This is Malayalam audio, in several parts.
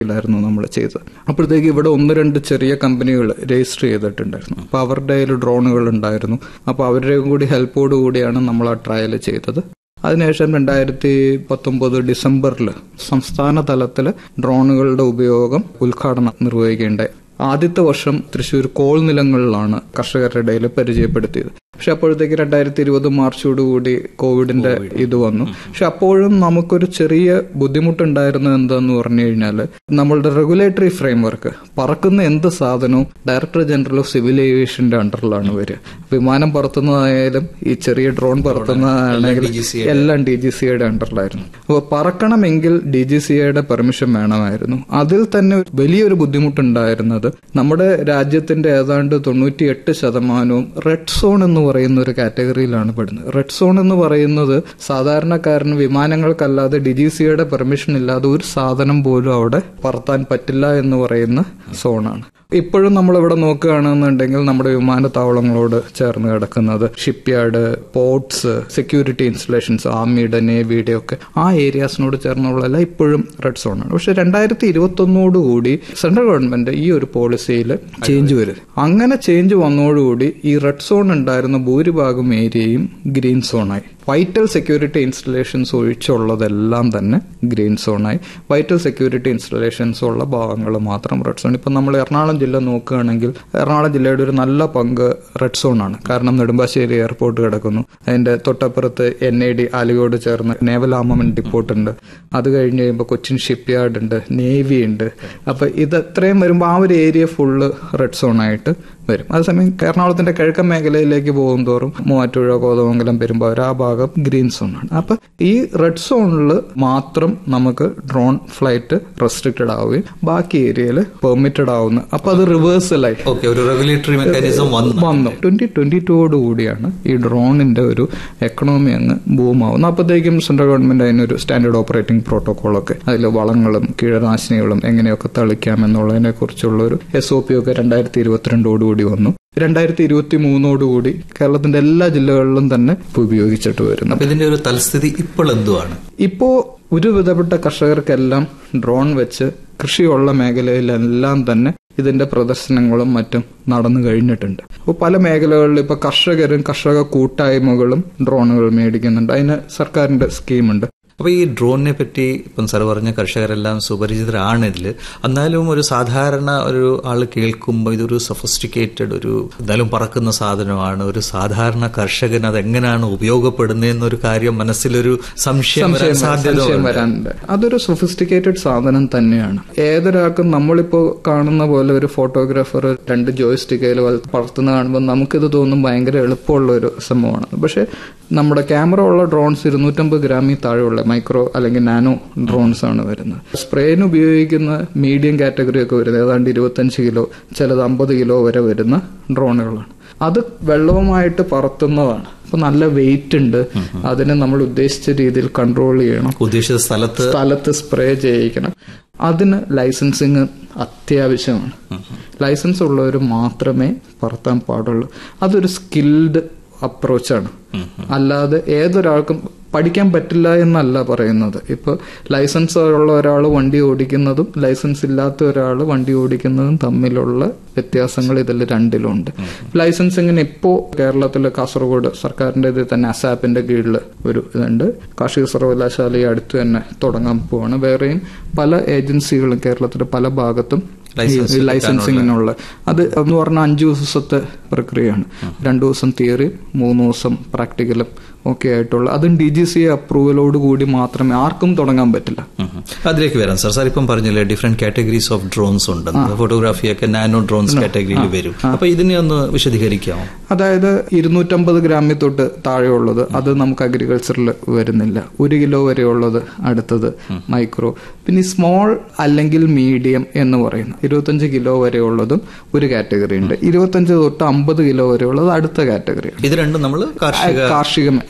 ായിരുന്നു നമ്മൾ ചെയ്തത് അപ്പോഴത്തേക്ക് ഇവിടെ ഒന്ന് രണ്ട് ചെറിയ കമ്പനികൾ രജിസ്റ്റർ ചെയ്തിട്ടുണ്ടായിരുന്നു അപ്പൊ അവരുടെ കയ്യിൽ ഡ്രോണുകൾ ഉണ്ടായിരുന്നു അപ്പൊ അവരുടെയും കൂടി ഹെൽപ്പോട് കൂടിയാണ് നമ്മൾ ആ ട്രയൽ ചെയ്തത് അതിനുശേഷം രണ്ടായിരത്തി പത്തൊമ്പത് ഡിസംബറിൽ സംസ്ഥാന തലത്തിൽ ഡ്രോണുകളുടെ ഉപയോഗം ഉദ്ഘാടനം നിർവഹിക്കേണ്ടായി ആദ്യത്തെ വർഷം തൃശ്ശൂർ കോൾ നിലങ്ങളിലാണ് കർഷകരുടെ ഇടയിൽ പരിചയപ്പെടുത്തിയത് പക്ഷെ അപ്പോഴത്തേക്ക് രണ്ടായിരത്തി ഇരുപത് മാർച്ചോടുകൂടി കോവിഡിന്റെ ഇത് വന്നു പക്ഷെ അപ്പോഴും നമുക്കൊരു ചെറിയ ബുദ്ധിമുട്ടുണ്ടായിരുന്നത് എന്താന്ന് പറഞ്ഞു കഴിഞ്ഞാൽ നമ്മളുടെ റെഗുലേറ്ററി ഫ്രെയിംവർക്ക് പറക്കുന്ന എന്ത് സാധനവും ഡയറക്ടർ ജനറൽ ഓഫ് സിവിൽ ഏവിയേഷന്റെ അണ്ടറിലാണ് വരിക വിമാനം പറത്തുന്നതായാലും ഈ ചെറിയ ഡ്രോൺ പറത്തുന്നതാണെങ്കിൽ എല്ലാം ഡി ജി സിയുടെ അണ്ടറിലായിരുന്നു അപ്പോൾ പറക്കണമെങ്കിൽ ഡി ജി സിയുടെ പെർമിഷൻ വേണമായിരുന്നു അതിൽ തന്നെ വലിയൊരു ബുദ്ധിമുട്ടുണ്ടായിരുന്നത് നമ്മുടെ രാജ്യത്തിന്റെ ഏതാണ്ട് തൊണ്ണൂറ്റിയെട്ട് ശതമാനവും റെഡ് സോൺ എന്ന് പറയുന്ന ഒരു കാറ്റഗറിയിലാണ് പെടുന്നത് റെഡ് സോൺ എന്ന് പറയുന്നത് സാധാരണക്കാരന് വിമാനങ്ങൾക്കല്ലാതെ ഡി ജി സിയുടെ പെർമിഷൻ ഇല്ലാതെ ഒരു സാധനം പോലും അവിടെ പറത്താൻ പറ്റില്ല എന്ന് പറയുന്ന സോണാണ് ഇപ്പോഴും നമ്മളിവിടെ നോക്കുകയാണെന്നുണ്ടെങ്കിൽ നമ്മുടെ വിമാനത്താവളങ്ങളോട് ചേർന്ന് കിടക്കുന്നത് ഷിപ്പ്യാർഡ് പോർട്സ് സെക്യൂരിറ്റി ഇൻസ്റ്റലേഷൻസ് ആർമിയുടെ നേവിയുടെ ഒക്കെ ആ ഏരിയാസിനോട് ചേർന്നുള്ളതെല്ലാം ഇപ്പോഴും റെഡ് സോണാണ് പക്ഷെ രണ്ടായിരത്തി ഇരുപത്തൊന്നോടുകൂടി സെൻട്രൽ ഗവൺമെന്റ് ഈ ഒരു പോളിസിയിൽ ചേഞ്ച് വരും അങ്ങനെ ചേഞ്ച് വന്നതോടുകൂടി ഈ റെഡ് സോൺ ഉണ്ടായിരുന്ന ഭൂരിഭാഗം ഏരിയയും ഗ്രീൻ സോണായി വൈറ്റൽ സെക്യൂരിറ്റി ഇൻസ്റ്റലേഷൻസ് ഒഴിച്ചുള്ളതെല്ലാം തന്നെ ഗ്രീൻ സോണായി വൈറ്റൽ സെക്യൂരിറ്റി ഇൻസ്റ്റലേഷൻസ് ഉള്ള ഭാഗങ്ങൾ മാത്രം റെഡ് സോൺ ഇപ്പം നമ്മൾ എറണാകുളം ജില്ല നോക്കുകയാണെങ്കിൽ എറണാകുളം ജില്ലയുടെ ഒരു നല്ല പങ്ക് റെഡ് സോൺ ആണ് കാരണം നെടുമ്പാശ്ശേരി എയർപോർട്ട് കിടക്കുന്നു അതിന്റെ തൊട്ടപ്പുറത്ത് എൻ ഐ ഡി ആലുവയോട് ചേർന്ന് നേവൽ ആർമമെന്റ് ഡിപ്പോർട്ട് ഉണ്ട് അത് കഴിഞ്ഞ് കഴിയുമ്പോൾ കൊച്ചിൻ ഷിപ്പ് യാർഡ് ഉണ്ട് നേവി ഉണ്ട് അപ്പൊ ഇത് ഇത്രയും വരുമ്പോൾ ആ ഒരു ഏരിയ ഫുള്ള് റെഡ് സോൺ ആയിട്ട് വരും അതേസമയം എറണാകുളത്തിന്റെ കിഴക്കൻ മേഖലയിലേക്ക് പോകും തോറും മൂവാറ്റുപുഴ കോതമംഗലം പെരുമ്പാവൂർ ആ ഭാഗം ഗ്രീൻ സോൺ ആണ് അപ്പൊ ഈ റെഡ് സോണിൽ മാത്രം നമുക്ക് ഡ്രോൺ ഫ്ലൈറ്റ് റെസ്ട്രിക്റ്റഡ് ആവുകയും ബാക്കി ഏരിയയിൽ പെർമിറ്റഡ് ആവുന്നു അപ്പൊ അത് റിവേഴ്സലായി ഓക്കെ ഒരു റെഗുലേറ്ററി മെക്കാനിസം വന്നു വന്നു ട്വന്റി ട്വന്റി ടൂയോട് കൂടിയാണ് ഈ ഡ്രോണിന്റെ ഒരു എക്കണോമി അങ്ങ് ബൂമാവുന്നത് അപ്പോഴത്തേക്കും സെൻട്രൽ ഗവൺമെന്റ് അതിനൊരു സ്റ്റാൻഡേർഡ് ഓപ്പറേറ്റിംഗ് പ്രോട്ടോകോളൊക്കെ അതിൽ വളങ്ങളും കീടനാശിനികളും എങ്ങനെയൊക്കെ തളിക്കാം എന്നുള്ളതിനെ കുറിച്ചുള്ള ഒരു എസ് ഒ പി ഒക്കെ രണ്ടായിരത്തി ഇരുപത്തിരണ്ടോടുകൂടി കൂടി വന്നു രണ്ടായിരത്തി ഇരുപത്തി മൂന്നോടുകൂടി കേരളത്തിന്റെ എല്ലാ ജില്ലകളിലും തന്നെ ഇപ്പൊ ഉപയോഗിച്ചിട്ട് വരുന്നു അപ്പൊ ഇതിന്റെ ഒരു തൽസ്ഥിതി ഇപ്പോൾ എന്തുവാണ് ഇപ്പോ ഒരുവിധപ്പെട്ട കർഷകർക്കെല്ലാം ഡ്രോൺ വെച്ച് കൃഷിയുള്ള മേഖലയിലെല്ലാം തന്നെ ഇതിന്റെ പ്രദർശനങ്ങളും മറ്റും നടന്നു കഴിഞ്ഞിട്ടുണ്ട് അപ്പോൾ പല മേഖലകളിൽ ഇപ്പൊ കർഷകരും കർഷക കൂട്ടായ്മകളും ഡ്രോണുകൾ മേടിക്കുന്നുണ്ട് അതിന് സർക്കാരിന്റെ സ്കീമുണ്ട് അപ്പൊ ഈ ഡ്രോണിനെ പറ്റി ഇപ്പം സാർ പറഞ്ഞ കർഷകരെല്ലാം സുപരിചിതരാണ് ഇതിൽ എന്നാലും ഒരു സാധാരണ ഒരു ആൾ കേൾക്കുമ്പോൾ ഇതൊരു സൊഫിസ്റ്റിക്കേറ്റഡ് ഒരു എന്തായാലും പറക്കുന്ന സാധനമാണ് ഒരു സാധാരണ കർഷകൻ അത് എങ്ങനെയാണ് ഉപയോഗപ്പെടുന്നതെന്നൊരു കാര്യം മനസ്സിലൊരു സംശയം വരാൻ സാധ്യത സംശയം വരാനുണ്ട് അതൊരു സൊഫിസ്റ്റിക്കേറ്റഡ് സാധനം തന്നെയാണ് ഏതൊരാൾക്കും നമ്മളിപ്പോ കാണുന്ന പോലെ ഒരു ഫോട്ടോഗ്രാഫർ രണ്ട് ജോയിസ്റ്റിക്കയിൽ പറത്തുന്ന കാണുമ്പോൾ നമുക്കിത് തോന്നും ഭയങ്കര എളുപ്പമുള്ള ഒരു സംഭവമാണ് പക്ഷെ നമ്മുടെ ക്യാമറ ഉള്ള ഡ്രോൺസ് ഇരുന്നൂറ്റമ്പത് ഗ്രാമിൽ താഴെയുള്ള മൈക്രോ അല്ലെങ്കിൽ നാനോ ഡ്രോൺസ് ആണ് വരുന്നത് സ്പ്രേന് ഉപയോഗിക്കുന്ന മീഡിയം കാറ്റഗറി ഒക്കെ വരുന്നത് ഏതാണ്ട് ഇരുപത്തഞ്ച് കിലോ ചിലത് അമ്പത് കിലോ വരെ വരുന്ന ഡ്രോണുകളാണ് അത് വെള്ളവുമായിട്ട് പറത്തുന്നതാണ് അപ്പൊ നല്ല വെയിറ്റ് ഉണ്ട് അതിനെ നമ്മൾ ഉദ്ദേശിച്ച രീതിയിൽ കൺട്രോൾ ചെയ്യണം ഉദ്ദേശിച്ച സ്ഥലത്ത് സ്ഥലത്ത് സ്പ്രേ ചെയ്യിക്കണം അതിന് ലൈസൻസിങ് അത്യാവശ്യമാണ് ലൈസൻസ് ഉള്ളവർ മാത്രമേ പറത്താൻ പാടുള്ളൂ അതൊരു സ്കിൽഡ് അപ്രോച്ചാണ് അല്ലാതെ ഏതൊരാൾക്കും പഠിക്കാൻ പറ്റില്ല എന്നല്ല പറയുന്നത് ഇപ്പോൾ ലൈസൻസ് ഉള്ള ഒരാൾ വണ്ടി ഓടിക്കുന്നതും ലൈസൻസ് ഇല്ലാത്ത ഒരാൾ വണ്ടി ഓടിക്കുന്നതും തമ്മിലുള്ള വ്യത്യാസങ്ങൾ ഇതിൽ രണ്ടിലുണ്ട് ലൈസൻസിങ്ങിന് ഇപ്പോൾ കേരളത്തിൽ കാസർഗോഡ് സർക്കാരിന്റെ ഇതിൽ തന്നെ അസാപ്പിന്റെ കീഴിൽ ഒരു ഇതുണ്ട് കാർഷിക സർവകലാശാല ഈ അടുത്ത് തന്നെ തുടങ്ങാൻ പോവാണ് വേറെയും പല ഏജൻസികളും കേരളത്തിലെ പല ഭാഗത്തും ലൈസൻസിങ്ങിനുള്ള അത് എന്ന് പറഞ്ഞാൽ അഞ്ചു ദിവസത്തെ പ്രക്രിയയാണ് രണ്ടു ദിവസം തിയറി മൂന്ന് ദിവസം പ്രാക്ടിക്കലും ഒക്കെ ആയിട്ടുള്ള അതും ഡി ജി സി അപ്രൂവലോട് കൂടി മാത്രമേ ആർക്കും തുടങ്ങാൻ പറ്റില്ല അതിലേക്ക് വരാം സാർ സാർ ഇപ്പം പറഞ്ഞില്ലേ ഡിഫറെന്റ് കാറ്റഗറീസ് ഓഫ് ഡ്രോൺസ് ഉണ്ട് ഫോട്ടോഗ്രാഫി ഒക്കെ നാനോ ഡ്രോൺസ് കാറ്റഗറിയിൽ വരും അപ്പൊ ഇതിനെ ഒന്ന് വിശദീകരിക്കാമോ അതായത് ഇരുന്നൂറ്റമ്പത് ഗ്രാമിൽ തൊട്ട് താഴെയുള്ളത് അത് നമുക്ക് അഗ്രികൾച്ചറിൽ വരുന്നില്ല ഒരു കിലോ വരെയുള്ളത് അടുത്തത് മൈക്രോ പിന്നെ സ്മോൾ അല്ലെങ്കിൽ മീഡിയം എന്ന് പറയുന്ന ഇരുപത്തഞ്ച് കിലോ വരെയുള്ളതും ഒരു കാറ്റഗറി ഉണ്ട് ഇരുപത്തഞ്ച് തൊട്ട് അമ്പത് കിലോ വരെയുള്ളത് അടുത്ത കാറ്റഗറി ഇത് രണ്ടും നമ്മൾ കാർഷിക കാർഷിക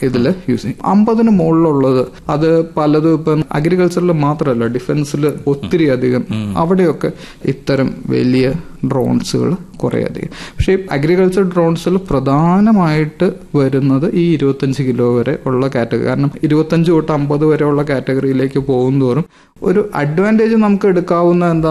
ഇതിൽ യൂസ് ചെയ്യും അമ്പതിന് മുകളിലുള്ളത് അത് പലതും ഇപ്പം അഗ്രികൾച്ചറിൽ മാത്രമല്ല ഡിഫൻസിൽ ഒത്തിരി അധികം അവിടെയൊക്കെ ഇത്തരം വലിയ ഡ്രോൺസുകൾ കുറേ അധികം പക്ഷേ അഗ്രികൾച്ചർ ഡ്രോൺസിൽ പ്രധാനമായിട്ട് വരുന്നത് ഈ ഇരുപത്തഞ്ച് കിലോ വരെ ഉള്ള കാറ്റഗറി കാരണം ഇരുപത്തഞ്ച് തൊട്ട് അമ്പത് വരെ ഉള്ള കാറ്റഗറിയിലേക്ക് പോകും തോറും ഒരു അഡ്വാൻറ്റേജ് നമുക്ക് എടുക്കാവുന്ന എന്താ